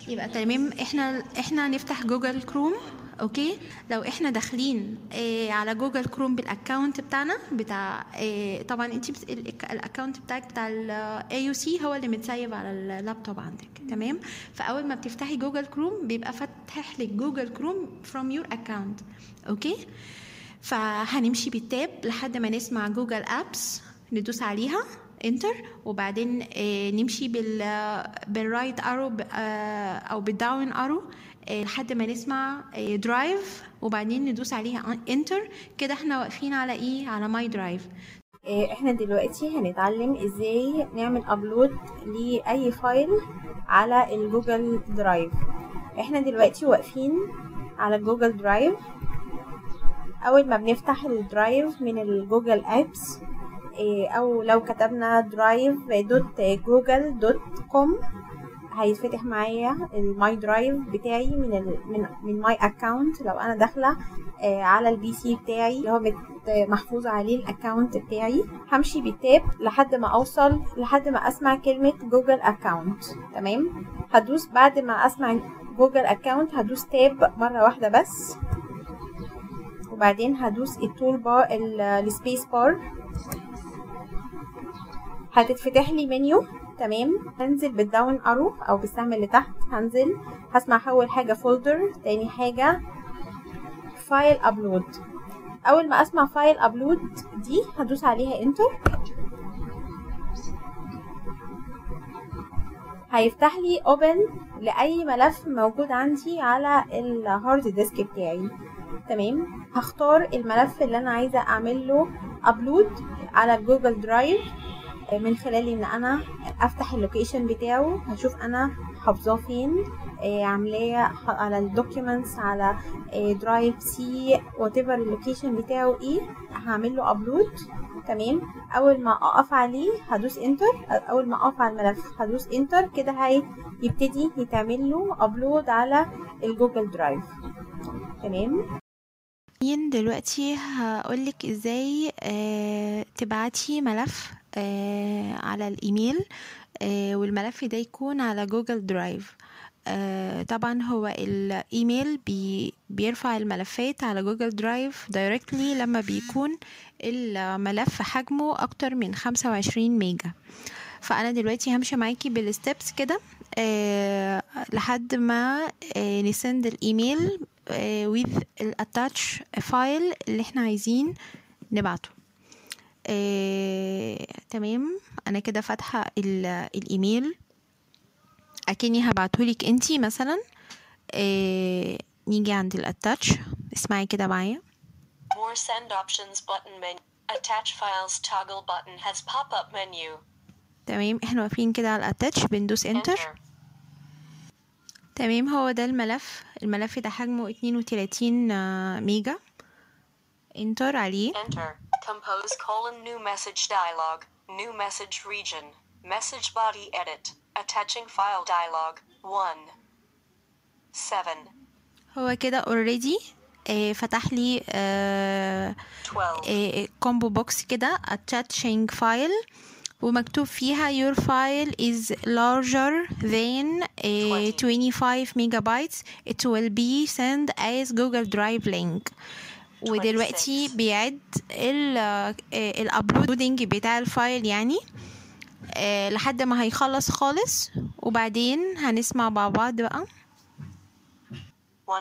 يبقى تمام احنا احنا نفتح جوجل كروم اوكي لو احنا داخلين اه على جوجل كروم بالاكونت بتاعنا بتاع اه طبعا انت بت... الأك- الاكونت بتاعك بتاع الاي يو سي هو اللي متسيب على اللابتوب عندك تمام فاول ما بتفتحي جوجل كروم بيبقى فاتح لك جوجل كروم from your account اوكي فهنمشي بالتاب لحد ما نسمع جوجل ابس ندوس عليها انتر وبعدين آه، نمشي بال بالرايت ارو او بالداون ارو لحد ما نسمع درايف وبعدين ندوس عليها انتر كده احنا واقفين على ايه على ماي درايف إيه، احنا دلوقتي هنتعلم ازاي نعمل ابلود لاي فايل على الجوجل درايف احنا دلوقتي واقفين على جوجل درايف اول ما بنفتح الدرايف من الجوجل ابس إيه، او لو كتبنا درايف دوت جوجل دوت كوم هيتفتح معايا الماي درايف بتاعي من ال من من ماي اكونت لو انا داخله آه، على البي سي بتاعي اللي هو مت- محفوظ عليه الاكونت بتاعي همشي بالتاب لحد ما اوصل لحد ما اسمع كلمه جوجل اكونت تمام هدوس بعد ما اسمع جوجل اكونت هدوس تاب مره واحده بس وبعدين هدوس التول بار ال- السبيس بار هتتفتح لي منيو تمام هنزل بالداون ارو او بالسهم اللي تحت هنزل هسمع اول حاجه فولدر تاني حاجه فايل ابلود اول ما اسمع فايل ابلود دي هدوس عليها انتر هيفتح لي اوبن لاي ملف موجود عندي على الهارد ديسك بتاعي تمام هختار الملف اللي انا عايزه اعمل له ابلود على جوجل درايف من خلال ان انا افتح اللوكيشن بتاعه هشوف انا حافظاه فين آه، عاملاه ح- على الدوكيومنتس على درايف سي وات ايفر اللوكيشن بتاعه ايه هعمل له ابلود تمام اول ما اقف عليه هدوس انتر اول ما اقف على الملف هدوس انتر كده هي يبتدي يتعمل له ابلود على الجوجل درايف تمام ين دلوقتي هقولك ازاي آه، تبعتي ملف آه، على الايميل آه، والملف ده يكون على جوجل درايف آه، طبعا هو الايميل بي بيرفع الملفات على جوجل درايف دايركتلي لما بيكون الملف حجمه اكتر من 25 ميجا فانا دلوقتي همشي معاكي بالستبس كده آه لحد ما آه نسند الايميل آه with الاتاتش فايل اللي احنا عايزين نبعته آه تمام انا كده فاتحه ال- الايميل اكني هبعتهولك انتي مثلا آه نيجي عند الاتاتش اسمعي كده معايا More send options button menu. Attach files toggle button has pop up menu. تمام احنا واقفين كده على الاتاتش بندوس انتر Enter. تمام هو ده الملف الملف ده حجمه 32 آه، ميجا انتر عليه Enter. Compose colon new message dialog. New message region. Message body edit. Attaching file dialog. 1. 7. هو كده اوريدي فتح لي 12. كومبو بوكس كده attaching file ومكتوب فيها your file is larger than uh, 25 megabytes it will be sent as Google Drive link ودلوقتي 26. بيعد الابلودنج بتاع الفايل يعني آه، لحد ما هيخلص خالص وبعدين هنسمع مع بعض بقى 100.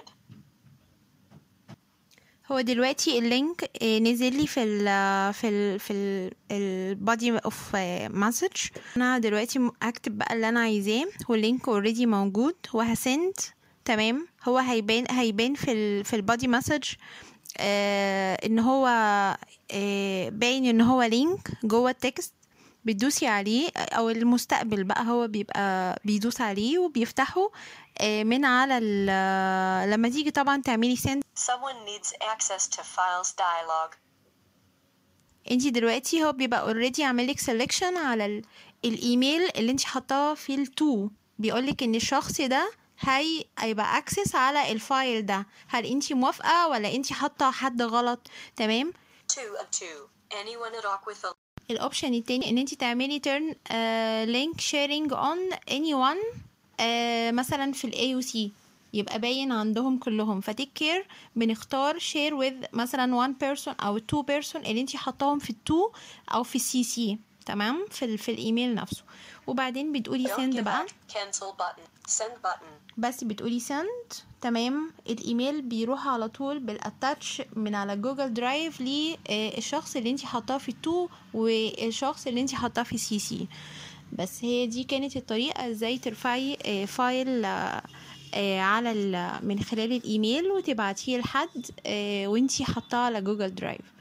هو دلوقتي اللينك آه، نزل لي في ال في ال في البادي اوف مسج انا دلوقتي م- هكتب بقى اللي انا عايزاه واللينك اوريدي موجود وهسند تمام هو هيبان هيبان في ال في البادي مسج آه ان هو آه باين ان هو لينك جوه التكست بتدوسي عليه او المستقبل بقى هو بيبقى بيدوس عليه وبيفتحه آه، من على ال- لما تيجي طبعا تعملي سند Someone needs access to files dialog. انتي دلوقتي هو بيبقى اوريدي عاملك سelection على ال- الايميل اللي انتي حطاه في التو بيقولك ان الشخص ده هي هيبقى اكسس على الفايل ده هل انتي موافقة ولا انتي حاطة حد غلط تمام 2 of 2. Anyone at talk with a الاوبشن التاني ان انتي تعملي turn uh, link sharing on anyone آه مثلا في الاي او سي يبقى باين عندهم كلهم فتيك كير بنختار شير وذ مثلا one person او two person اللي انت حطاهم في التو او في السي سي تمام في ال في الايميل نفسه وبعدين بتقولي Don't send give بقى up. Cancel button. Send button. بس بتقولي send تمام الايميل بيروح على طول بالاتاتش من على جوجل درايف للشخص اللي انت حاطاه في التو والشخص اللي انت حاطاه في سي سي بس هي دي كانت الطريقة ازاي ترفعي آه، فايل آه، آه، على ال- من خلال الايميل وتبعتيه لحد آه، وانتي حاطاه على جوجل درايف